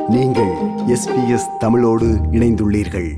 நீங்கள் எஸ்பிஎஸ் தமிழோடு இணைந்துள்ளீர்கள்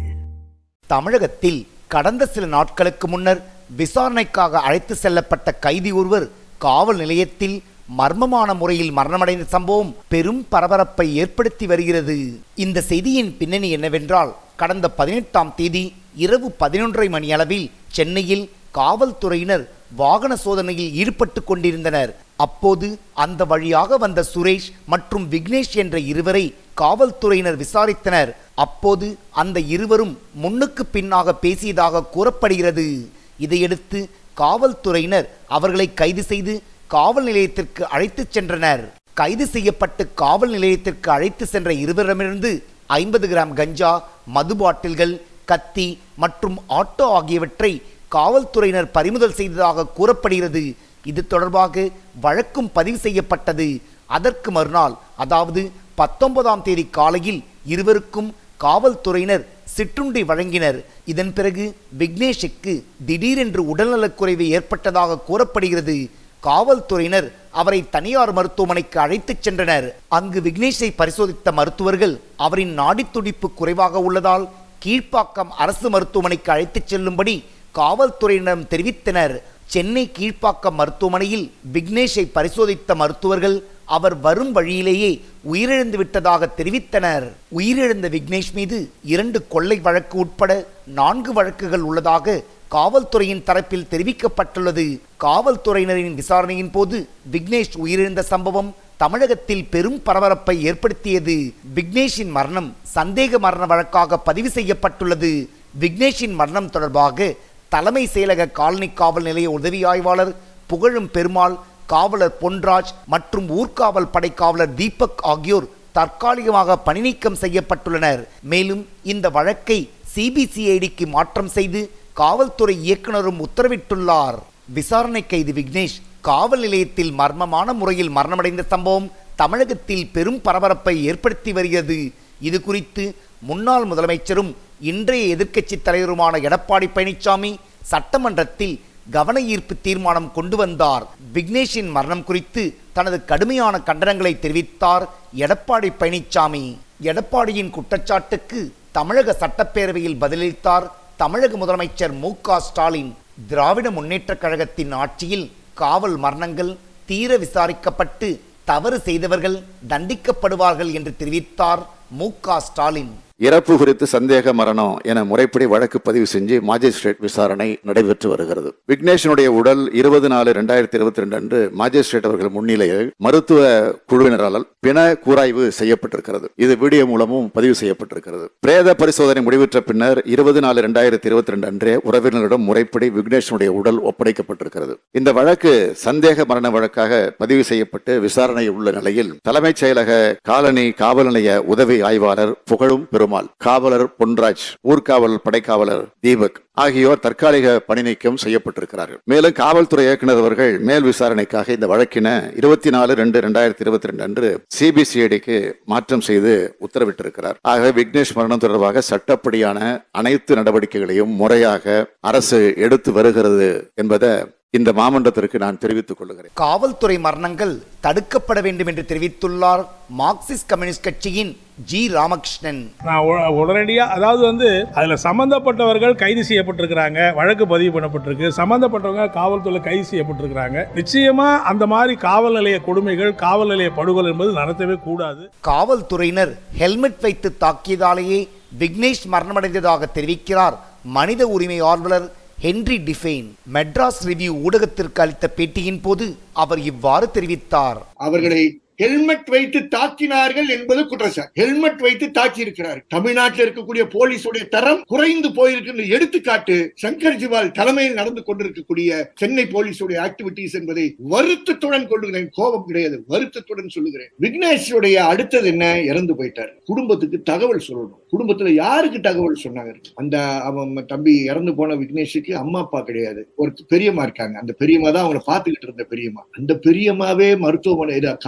தமிழகத்தில் கடந்த சில நாட்களுக்கு முன்னர் விசாரணைக்காக அழைத்து செல்லப்பட்ட கைதி ஒருவர் காவல் நிலையத்தில் மர்மமான முறையில் மரணமடைந்த சம்பவம் பெரும் பரபரப்பை ஏற்படுத்தி வருகிறது இந்த செய்தியின் பின்னணி என்னவென்றால் கடந்த பதினெட்டாம் தேதி இரவு பதினொன்றரை மணி அளவில் சென்னையில் காவல்துறையினர் வாகன சோதனையில் ஈடுபட்டு கொண்டிருந்தனர் அப்போது அந்த வழியாக வந்த சுரேஷ் மற்றும் விக்னேஷ் என்ற இருவரை காவல்துறையினர் விசாரித்தனர் அப்போது அந்த இருவரும் முன்னுக்கு பின்னாக பேசியதாக கூறப்படுகிறது இதையடுத்து காவல்துறையினர் அவர்களை கைது செய்து காவல் நிலையத்திற்கு அழைத்துச் சென்றனர் கைது செய்யப்பட்டு காவல் நிலையத்திற்கு அழைத்து சென்ற இருவரிடமிருந்து ஐம்பது கிராம் கஞ்சா மது பாட்டில்கள் கத்தி மற்றும் ஆட்டோ ஆகியவற்றை காவல்துறையினர் பறிமுதல் செய்ததாக கூறப்படுகிறது இது தொடர்பாக வழக்கும் பதிவு செய்யப்பட்டது அதற்கு மறுநாள் அதாவது பத்தொன்பதாம் தேதி காலையில் இருவருக்கும் காவல்துறையினர் சிற்றுண்டி வழங்கினர் இதன் பிறகு விக்னேஷுக்கு திடீரென்று உடல்நலக்குறைவு ஏற்பட்டதாக கூறப்படுகிறது காவல்துறையினர் அவரை தனியார் மருத்துவமனைக்கு அழைத்துச் சென்றனர் அங்கு விக்னேஷை பரிசோதித்த மருத்துவர்கள் அவரின் நாடித் துடிப்பு குறைவாக உள்ளதால் கீழ்ப்பாக்கம் அரசு மருத்துவமனைக்கு அழைத்துச் செல்லும்படி காவல்துறையினரிடம் தெரிவித்தனர் சென்னை கீழ்ப்பாக்கம் மருத்துவமனையில் விக்னேஷை பரிசோதித்த மருத்துவர்கள் அவர் வரும் வழியிலேயே உயிரிழந்து விட்டதாக தெரிவித்தனர் உயிரிழந்த விக்னேஷ் மீது இரண்டு கொள்ளை வழக்கு உட்பட நான்கு வழக்குகள் உள்ளதாக காவல்துறையின் தரப்பில் தெரிவிக்கப்பட்டுள்ளது காவல்துறையினரின் விசாரணையின் போது விக்னேஷ் உயிரிழந்த சம்பவம் தமிழகத்தில் பெரும் பரபரப்பை ஏற்படுத்தியது விக்னேஷின் மரணம் சந்தேக மரண வழக்காக பதிவு செய்யப்பட்டுள்ளது விக்னேஷின் மரணம் தொடர்பாக தலைமை செயலக காலனி காவல் நிலைய உதவி ஆய்வாளர் புகழும் பெருமாள் காவலர் பொன்ராஜ் மற்றும் ஊர்காவல் படை காவலர் தீபக் ஆகியோர் தற்காலிகமாக பணிநீக்கம் செய்யப்பட்டுள்ளனர் மேலும் இந்த வழக்கை சிபிசிஐடிக்கு மாற்றம் செய்து காவல்துறை இயக்குனரும் உத்தரவிட்டுள்ளார் விசாரணை கைது விக்னேஷ் காவல் நிலையத்தில் மர்மமான முறையில் மரணமடைந்த சம்பவம் தமிழகத்தில் பெரும் பரபரப்பை ஏற்படுத்தி வருகிறது இது குறித்து முன்னாள் முதலமைச்சரும் இன்றைய எதிர்க்கட்சித் தலைவருமான எடப்பாடி பழனிசாமி சட்டமன்றத்தில் கவன ஈர்ப்பு தீர்மானம் கொண்டு வந்தார் விக்னேஷின் மரணம் குறித்து தனது கடுமையான கண்டனங்களை தெரிவித்தார் எடப்பாடி பழனிசாமி எடப்பாடியின் குற்றச்சாட்டுக்கு தமிழக சட்டப்பேரவையில் பதிலளித்தார் தமிழக முதலமைச்சர் மு க ஸ்டாலின் திராவிட முன்னேற்றக் கழகத்தின் ஆட்சியில் காவல் மரணங்கள் தீர விசாரிக்கப்பட்டு தவறு செய்தவர்கள் தண்டிக்கப்படுவார்கள் என்று தெரிவித்தார் மு க ஸ்டாலின் இறப்பு குறித்து சந்தேக மரணம் என முறைப்படி வழக்கு பதிவு செஞ்சு மாஜிஸ்ட்ரேட் விசாரணை நடைபெற்று வருகிறது விக்னேஷனுடைய உடல் இருபது நாலு ரெண்டாயிரத்தி இருபத்தி ரெண்டு அன்று மாஜிஸ்ட்ரேட் அவர்கள் முன்னிலையில் மருத்துவ குழுவினரால் பிண கூராய்வு செய்யப்பட்டிருக்கிறது இது வீடியோ மூலமும் பதிவு செய்யப்பட்டிருக்கிறது பிரேத பரிசோதனை முடிவுற்ற பின்னர் இருபது நாலு ரெண்டாயிரத்தி இருபத்தி ரெண்டு அன்றே உறவினரிடம் முறைப்படி விக்னேஷனுடைய உடல் ஒப்படைக்கப்பட்டிருக்கிறது இந்த வழக்கு சந்தேக மரண வழக்காக பதிவு செய்யப்பட்டு விசாரணை உள்ள நிலையில் தலைமைச் செயலக காலனி காவல் நிலைய உதவி ஆய்வாளர் புகழும் பெருமாள் காவலர் பொன்ராஜ் ஊர்காவல் படைக்காவலர் தீபக் ஆகியோர் தற்காலிக பணி நீக்கம் செய்யப்பட்டிருக்கிறார்கள் மேலும் காவல்துறை இயக்குநர் அவர்கள் மேல் விசாரணைக்காக இந்த வழக்கின இருபத்தி நாலு ரெண்டு ரெண்டாயிரத்தி இருபத்தி ரெண்டு அன்று சிபிசிஐடிக்கு மாற்றம் செய்து உத்தரவிட்டிருக்கிறார் ஆக விக்னேஷ் மரணம் தொடர்பாக சட்டப்படியான அனைத்து நடவடிக்கைகளையும் முறையாக அரசு எடுத்து வருகிறது என்பதை இந்த மாமன்றத்திற்கு நான் தெரிவித்துக் கொள்கிறேன் காவல்துறை மரணங்கள் தடுக்கப்பட வேண்டும் என்று தெரிவித்துள்ளார் மார்க்சிஸ்ட் கம்யூனிஸ்ட் கட்சியின் ஜி ராமகிருஷ்ணன் நான் உ- உடனடியா அதாவது வந்து அதுல சம்பந்தப்பட்டவர்கள் கைது செய்யப்பட்டிருக்கிறாங்க வழக்கு பதிவு பண்ணப்பட்டிருக்கு சம்பந்தப்பட்டவங்க காவல்துறை கைது செய்யப்பட்டிருக்கிறாங்க நிச்சயமா அந்த மாதிரி காவல் நிலைய கொடுமைகள் காவல் நிலைய படுகொலை என்பது நடத்தவே கூடாது காவல்துறையினர் ஹெல்மெட் வைத்து தாக்கியதாலேயே விக்னேஷ் மரணமடைந்ததாக தெரிவிக்கிறார் மனித உரிமை ஆர்வலர் ஹென்றி டிஃபெயின் மெட்ராஸ் ரிவ்யூ ஊடகத்திற்கு அளித்த பேட்டியின் போது அவர் இவ்வாறு தெரிவித்தார் அவர்களை ஹெல்மெட் வைத்து தாக்கினார்கள் என்பது குற்றச்சாட்டு ஹெல்மெட் வைத்து தாக்கி இருக்கிறார்கள் தமிழ்நாட்டில் இருக்கக்கூடிய போலீஸுடைய தரம் குறைந்து போயிருக்கின்ற எடுத்துக்காட்டு சங்கர் ஜிவால் தலைமையில் நடந்து கொண்டிருக்கக்கூடிய சென்னை போலீஸுடைய ஆக்டிவிட்டிஸ் என்பதை வருத்தத்துடன் கொள்ளுகிறேன் கோபம் கிடையாது வருத்தத்துடன் சொல்லுகிறேன் விக்னேஷுடைய அடுத்தது என்ன இறந்து போயிட்டார் குடும்பத்துக்கு தகவல் சொல்லணும் குடும்பத்துல யாருக்கு தகவல் சொன்னாங்க அந்த அவன் தம்பி இறந்து போன விக்னேஷுக்கு அம்மா அப்பா கிடையாது ஒரு பெரியம்மா இருக்காங்க அந்த பெரியம்மா தான் அவங்களை பார்த்துக்கிட்டு இருந்த பெரியம்மா அந்த பெரியம்மாவே மருத்துவமனை இது காவல் நிலையத்தில்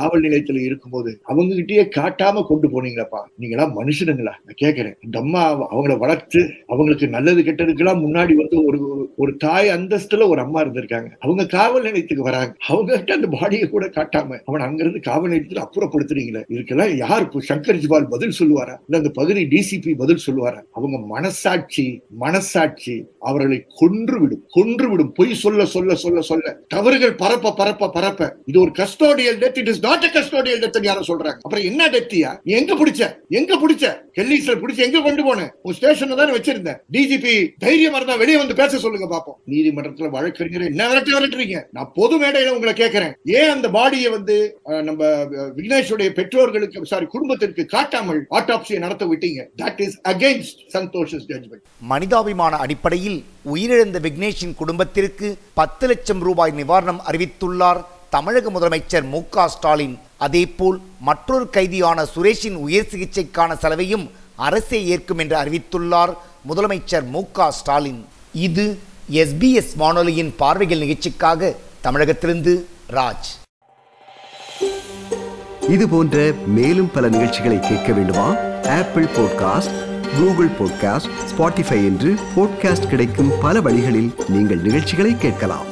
நிலையத்துல இருக்கும்போது அவங்க கிட்டயே காட்டாம கொண்டு போனீங்களப்பா நீங்களா மனுஷனுங்களா நான் கேக்குறேன் இந்த அம்மா அவங்கள வளர்த்து அவங்களுக்கு நல்லது கெட்டதுக்கெல்லாம் முன்னாடி வந்து ஒரு ஒரு தாய் அந்தஸ்துல ஒரு அம்மா இருந்திருக்காங்க அவங்க காவல் நிலையத்துக்கு வராங்க அவங்க கிட்ட அந்த பாடியை கூட காட்டாம அவன் அங்கிருந்து காவல் நிலையத்துல அப்புறப்படுத்துறீங்களே இதுக்கெல்லாம் யார் இப்போ சங்கர் ஜிவால் பதில் சொல்லுவாரா இல்ல அந்த பகுதி டிசிபி பதில் சொல்லுவாரா அவங்க மனசாட்சி மனசாட்சி அவர்களை கொன்று விடும் கொன்று விடும் பொய் சொல்ல சொல்ல சொல்ல சொல்ல தவறுகள் பரப்ப பரப்ப பரப்ப இது ஒரு custodial death it is not a custodial death யாரும் சொல்றாங்க அப்புறம் என்ன டெத்தியா நீ எங்க பிடிச்ச எங்க பிடிச்ச கெல்லீஸ்ல பிடிச்ச எங்க கொண்டு போன உன் ஸ்டேஷன்ல தானே வச்சிருந்தேன் டிஜிபி தைரியமா இருந்தா வெளியே வந்து பேச சொல்லுங்க பாப்போம் நீதிமன்றத்துல வழக்கறிஞர் என்ன விரட்டி விரட்டுறீங்க நான் பொது மேடையில உங்களை கேட்கிறேன் ஏன் அந்த பாடியை வந்து அஹ், நம்ம அஹ், விக்னேஷுடைய பெற்றோர்களுக்கு சாரி குடும்பத்திற்கு காட்டாமல் ஆட்டாப்சியை நடத்த விட்டீங்க that is against Santhosh's judgement மனிதாபிமான அடிப்படையில் உயிரிழந்த விக்னேஷின் குடும்பத்திற்கு பத்து லட்சம் ரூபாய் நிவாரணம் அறிவித்துள்ளார் தமிழக முதலமைச்சர் மு க ஸ்டாலின் அதேபோல் மற்றொரு கைதியான சுரேஷின் உயர் சிகிச்சைக்கான செலவையும் அரசே ஏற்கும் என்று அறிவித்துள்ளார் முதலமைச்சர் மு க ஸ்டாலின் இது எஸ்பிஎஸ் வானொலியின் பார்வைகள் நிகழ்ச்சிக்காக தமிழகத்திலிருந்து ராஜ் இது போன்ற மேலும் பல நிகழ்ச்சிகளை கேட்க வேண்டுமா Apple podcast Google podcast Spotify என்று பாட்காஸ்ட் கிடைக்கும் பல வழிகளில் நீங்கள் நிகழ்ச்சிகளை கேட்கலாம்